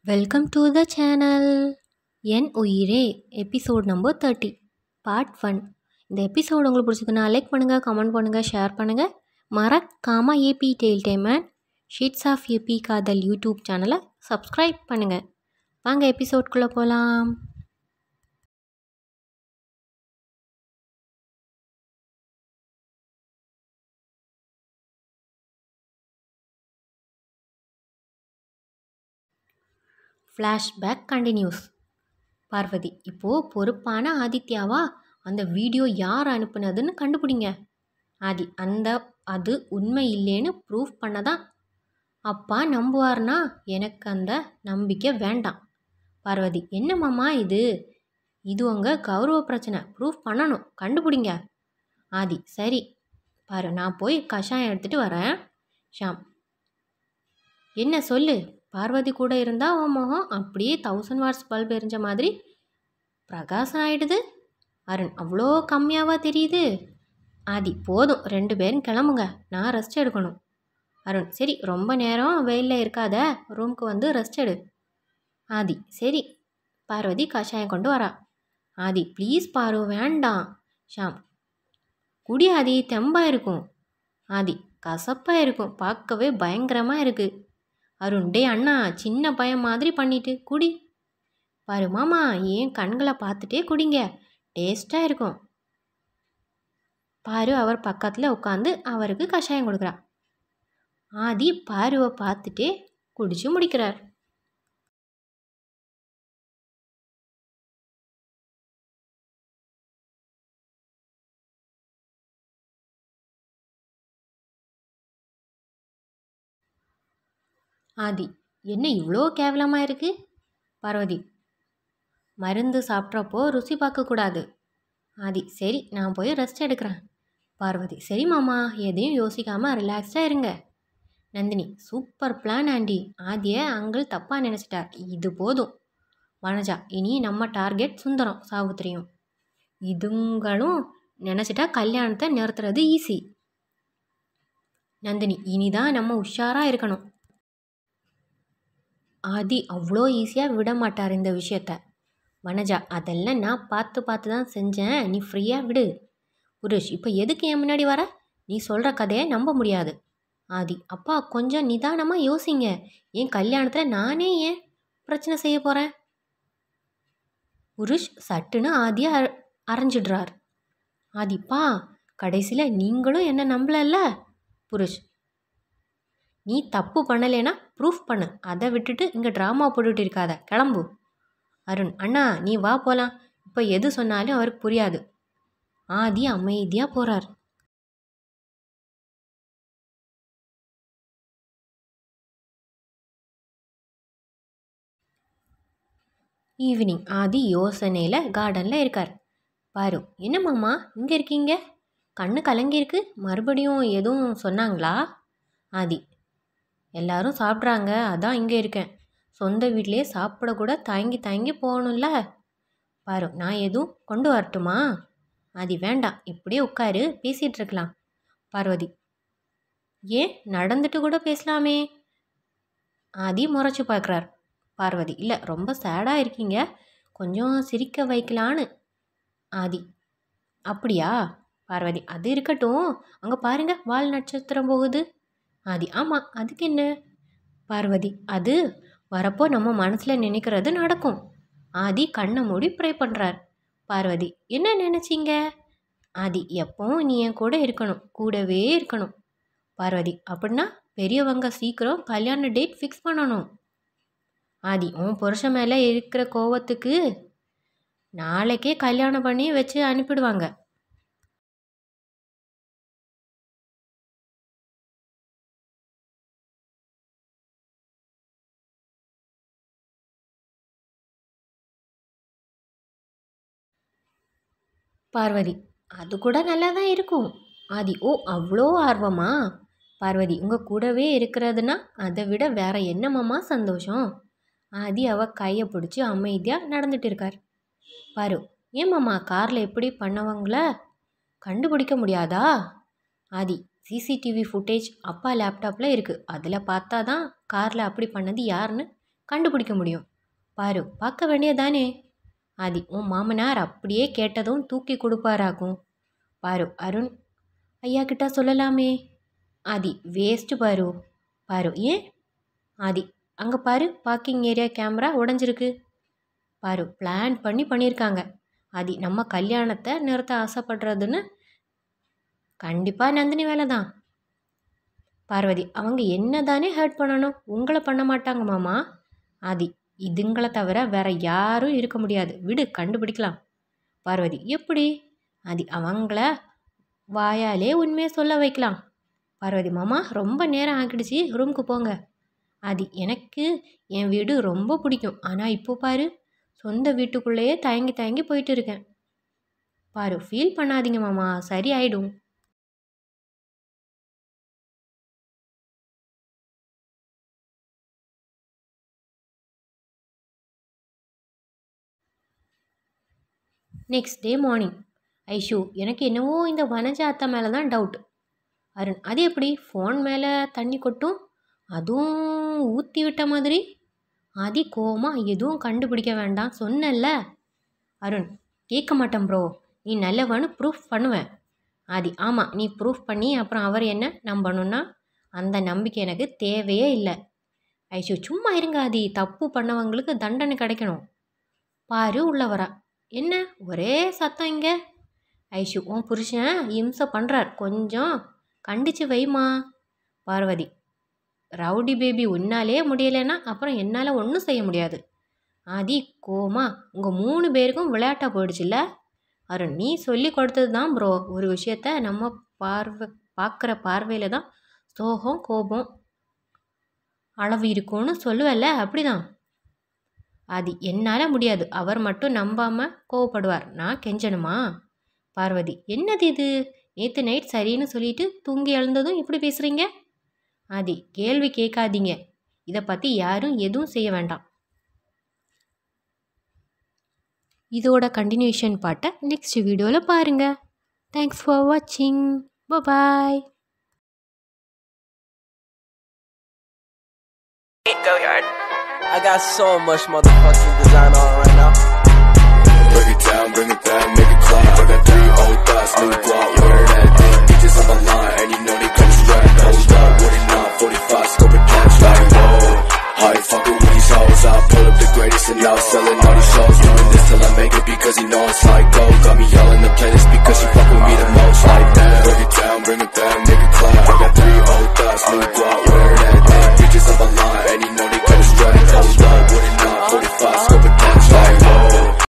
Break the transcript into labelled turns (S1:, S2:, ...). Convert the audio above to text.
S1: Welcome to the channel என் உயிரே episode number thirty part one இந்த எபிசோடு உங்களுக்கு பிடிச்சதுன்னா லைக் பண்ணுங்கள் கமெண்ட் பண்ணுங்கள் ஷேர் பண்ணுங்கள் மறக்காமல் ஏபி டெயில்டைமன் ஷீட்ஸ் ஆஃப் ஏபி காதல் யூடியூப் சேனலை சப்ஸ்கிரைப் பண்ணுங்கள் வாங்க எபிசோட்குள்ளே போகலாம் ஃப்ளாஷ்பேக் கண்டினியூஸ் பார்வதி இப்போது பொறுப்பான ஆதித்யாவா அந்த வீடியோ யார் அனுப்புனதுன்னு கண்டுபிடிங்க ஆதி அந்த அது உண்மை இல்லைன்னு ப்ரூஃப் பண்ணதான் அப்பா நம்புவார்னா எனக்கு அந்த நம்பிக்கை வேண்டாம் பார்வதி என்னம்மாம்மா இது இது உங்கள் கௌரவ பிரச்சனை ப்ரூஃப் பண்ணணும் கண்டுபிடிங்க ஆதி சரி பாரு நான் போய் கஷாயம் எடுத்துகிட்டு வரேன் ஷாம் என்ன சொல்லு பார்வதி கூட இருந்தால் உன் முகம் அப்படியே தௌசண்ட் வாட்ஸ் பல்ப் எரிஞ்ச மாதிரி பிரகாசம் ஆயிடுது அருண் அவ்வளோ கம்மியாவா தெரியுது ஆதி போதும் ரெண்டு பேரும் கிளம்புங்க நான் ரெஸ்ட் எடுக்கணும் அருண் சரி ரொம்ப நேரம் வெயிலில் இருக்காத ரூமுக்கு வந்து ரெஸ்ட் எடு ஆதி சரி பார்வதி கஷாயம் கொண்டு வரா ஆதி ப்ளீஸ் பாரு வேண்டாம் ஷாம் குடி ஆதி தெம்பாக இருக்கும் ஆதி கசப்பாக இருக்கும் பார்க்கவே பயங்கரமாக இருக்குது அருண் டே அண்ணா சின்ன பையன் மாதிரி பண்ணிட்டு குடி பாரு மாமா ஏன் கண்களை பார்த்துட்டே குடிங்க டேஸ்ட்டாக இருக்கும் பாரு அவர் பக்கத்தில் உட்காந்து அவருக்கு கஷாயம் கொடுக்குறா ஆதி பாருவை பார்த்துட்டே குடிச்சு முடிக்கிறார் ஆதி என்ன இவ்வளோ கேவலமாக இருக்கு பார்வதி மருந்து சாப்பிட்றப்போ ருசி பார்க்கக்கூடாது ஆதி சரி நான் போய் ரெஸ்ட் எடுக்கிறேன் பார்வதி சரி மாமா எதையும் யோசிக்காமல் ரிலாக்ஸ்டாக இருங்க நந்தினி சூப்பர் பிளான் ஆண்டி ஆதியை அங்கிள் தப்பாக நினச்சிட்டார் இது போதும் வனஜா இனி நம்ம டார்கெட் சுந்தரம் சாவித்திரியும் இதுங்களும் நினச்சிட்டா கல்யாணத்தை நிறுத்துறது ஈஸி நந்தினி இனிதான் நம்ம உஷாராக இருக்கணும் ஆதி அவ்வளோ ஈஸியாக விட மாட்டார் இந்த விஷயத்த வனஜா அதெல்லாம் நான் பார்த்து பார்த்து தான் செஞ்சேன் நீ ஃப்ரீயாக விடு புருஷ் இப்போ எதுக்கு என் முன்னாடி வர நீ சொல்கிற கதையை நம்ப முடியாது ஆதி அப்பா கொஞ்சம் நிதானமாக யோசிங்க என் கல்யாணத்தில் நானே ஏன் பிரச்சனை செய்ய போகிறேன் புருஷ் சட்டுன்னு ஆதியை அர அரைஞ்சிடுறார் ஆதிப்பா கடைசியில் நீங்களும் என்ன நம்பலல்ல புருஷ் நீ தப்பு பண்ணலைன்னா ப்ரூஃப் பண்ணு அதை விட்டுட்டு இங்கே ட்ராமா போட்டுட்டு இருக்காத கிளம்பு அருண் அண்ணா நீ வா போகலாம் இப்போ எது சொன்னாலும் அவருக்கு புரியாது ஆதி அமைதியாக போகிறார் ஈவினிங் ஆதி யோசனையில் கார்டனில் இருக்கார் பாரு என்ன மாமா இங்கே இருக்கீங்க கண்ணு கலங்கியிருக்கு மறுபடியும் எதுவும் சொன்னாங்களா ஆதி எல்லாரும் சாப்பிட்றாங்க அதான் இங்கே இருக்கேன் சொந்த வீட்லேயே சாப்பிடக்கூட தயங்கி தயங்கி போகணும்ல பாரு நான் எதுவும் கொண்டு வரட்டுமா ஆதி வேண்டாம் இப்படியே உட்காரு பேசிகிட்டு இருக்கலாம் பார்வதி ஏன் நடந்துட்டு கூட பேசலாமே ஆதி முறைச்சி பார்க்குறார் பார்வதி இல்லை ரொம்ப சேடாக இருக்கீங்க கொஞ்சம் சிரிக்க வைக்கலான்னு ஆதி அப்படியா பார்வதி அது இருக்கட்டும் அங்கே பாருங்க வால் நட்சத்திரம் போகுது ஆதி ஆமாம் அதுக்கு என்ன பார்வதி அது வரப்போ நம்ம மனசில் நினைக்கிறது நடக்கும் ஆதி கண்ணை மூடி ப்ரே பண்ணுறார் பார்வதி என்ன நினச்சிங்க ஆதி எப்பவும் நீ என் கூட இருக்கணும் கூடவே இருக்கணும் பார்வதி அப்படின்னா பெரியவங்க சீக்கிரம் கல்யாண டேட் ஃபிக்ஸ் பண்ணணும் ஆதி உன் புருஷன் மேலே இருக்கிற கோவத்துக்கு நாளைக்கே கல்யாணம் பண்ணி வச்சு அனுப்பிடுவாங்க பார்வதி அது கூட நல்லா தான் இருக்கும் ஆதி ஓ அவ்வளோ ஆர்வமா பார்வதி உங்கள் கூடவே இருக்கிறதுனா அதை விட வேற என்னமாம்மா சந்தோஷம் ஆதி அவ கையை பிடிச்சி அமைதியாக நடந்துட்டு இருக்கார் பாரு ஏமாம்மா காரில் எப்படி பண்ணவங்கள கண்டுபிடிக்க முடியாதா ஆதி சிசிடிவி ஃபுட்டேஜ் அப்பா லேப்டாப்பில் இருக்குது அதில் பார்த்தா தான் காரில் அப்படி பண்ணது யாருன்னு கண்டுபிடிக்க முடியும் பாரு பார்க்க வேண்டியதானே ஆதி உன் மாமனார் அப்படியே கேட்டதும் தூக்கி கொடுப்பாராகும் பாரு அருண் ஐயா கிட்ட சொல்லலாமே ஆதி வேஸ்ட்டு பாரு பாரு ஏன் ஆதி அங்கே பாரு பார்க்கிங் ஏரியா கேமரா உடஞ்சிருக்கு பாரு பிளான் பண்ணி பண்ணியிருக்காங்க ஆதி நம்ம கல்யாணத்தை நிறுத்த ஆசைப்படுறதுன்னு கண்டிப்பாக நந்தினி வேலை தான் பார்வதி அவங்க என்ன தானே ஹர்ட் பண்ணணும் உங்களை பண்ண மாட்டாங்க மாமா ஆதி இதுங்களை தவிர வேற யாரும் இருக்க முடியாது விடு கண்டுபிடிக்கலாம் பார்வதி எப்படி ஆதி அவங்கள வாயாலே உண்மையை சொல்ல வைக்கலாம் பார்வதி மாமா ரொம்ப நேரம் ஆகிடுச்சு ரூமுக்கு போங்க ஆதி எனக்கு என் வீடு ரொம்ப பிடிக்கும் ஆனால் இப்போ பாரு சொந்த வீட்டுக்குள்ளேயே தயங்கி தயங்கி போயிட்டு இருக்கேன் பாரு ஃபீல் பண்ணாதீங்க மாமா சரி ஆயிடும் நெக்ஸ்ட் டே மார்னிங் ஐஷு எனக்கு என்னவோ இந்த வனஜா அத்தை மேலே தான் டவுட் அருண் அது எப்படி ஃபோன் மேலே தண்ணி கொட்டும் அதுவும் ஊற்றி விட்ட மாதிரி அதி கோமா எதுவும் கண்டுபிடிக்க வேண்டாம் சொன்னேன்ல அருண் கேட்க மாட்டேன் ப்ரோ நீ நல்லவன்னு ப்ரூஃப் பண்ணுவேன் ஆதி ஆமாம் நீ ப்ரூஃப் பண்ணி அப்புறம் அவர் என்ன நம்பணும்னா அந்த நம்பிக்கை எனக்கு தேவையே இல்லை ஐஷு சும்மா இருங்க ஆதி தப்பு பண்ணவங்களுக்கு தண்டனை கிடைக்கணும் பாரு உள்ள வரா என்ன ஒரே சத்தம் இங்கே ஐஷு உன் புருஷன் இம்சை பண்ணுறார் கொஞ்சம் கண்டிச்சு வைமா பார்வதி ரவுடி பேபி உன்னாலே முடியலைன்னா அப்புறம் என்னால் ஒன்றும் செய்ய முடியாது ஆதி கோமா உங்கள் மூணு பேருக்கும் விளையாட்டாக போயிடுச்சுல்ல அருண் நீ சொல்லி கொடுத்தது தான் ப்ரோ ஒரு விஷயத்த நம்ம பார்வை பார்க்குற பார்வையில் தான் சோகம் கோபம் அளவு இருக்கும்னு சொல்லுவல்ல அப்படிதான் அது என்னால் முடியாது அவர் மட்டும் நம்பாமல் கோவப்படுவார் நான் கெஞ்சணுமா பார்வதி என்னது இது நேற்று நைட் சரின்னு சொல்லிட்டு தூங்கி எழுந்ததும் இப்படி பேசுகிறீங்க ஆதி கேள்வி கேட்காதீங்க இதை பற்றி யாரும் எதுவும் செய்ய வேண்டாம் இதோட கண்டினியூஷன் பாட்டை நெக்ஸ்ட் வீடியோவில் பாருங்கள் தேங்க்ஸ் ஃபார் வாட்சிங் பாய்
S2: Go yard. I got so much motherfucking design on right now.
S3: Break it down, bring it back, make it clap. I got three old thoughts, new guap, wear that thing. Bitches on my line, and you know they come strapped. Hold up, what it not, 45, scope and catch like, whoa. How you fucking with these hoes? I pull up the greatest and now selling all these shows. Doing this till I make it because you know it's like gold. Got me yelling the playlist because you fuck with me the most like that. Break it down, bring it back, make it clap. I got three old thoughts, new guap, wear that thing. Bitches on my line, and you know